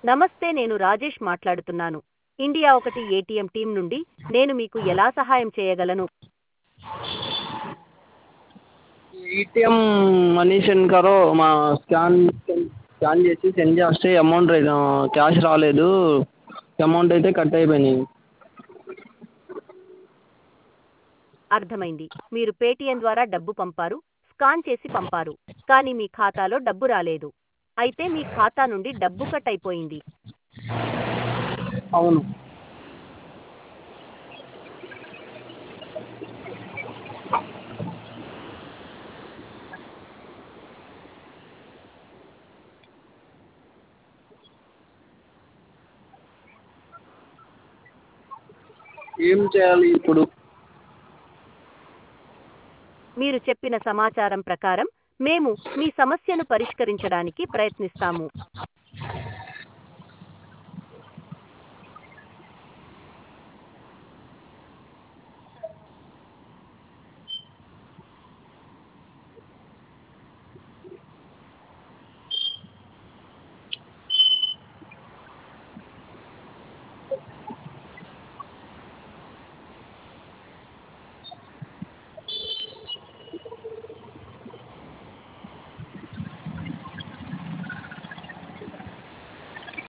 నమస్తే నేను రాజేష్ మాట్లాడుతున్నాను ఇండియా ఒకటి ఏటీఎం టీం నుండి నేను మీకు ఎలా సహాయం చేయగలను ఏటీఎం మనీ సెండ్ కరో మా స్కాన్ స్కాన్ చేసి సెండ్ చేస్తే అమౌంట్ క్యాష్ రాలేదు అమౌంట్ అయితే కట్ అయిపోయినాయి అర్థమైంది మీరు పేటీఎం ద్వారా డబ్బు పంపారు స్కాన్ చేసి పంపారు కానీ మీ ఖాతాలో డబ్బు రాలేదు అయితే మీ ఖాతా నుండి డబ్బు కట్ అయిపోయింది అవును ఏం చేయాలి ఇప్పుడు మీరు చెప్పిన సమాచారం ప్రకారం మేము మీ సమస్యను పరిష్కరించడానికి ప్రయత్నిస్తాము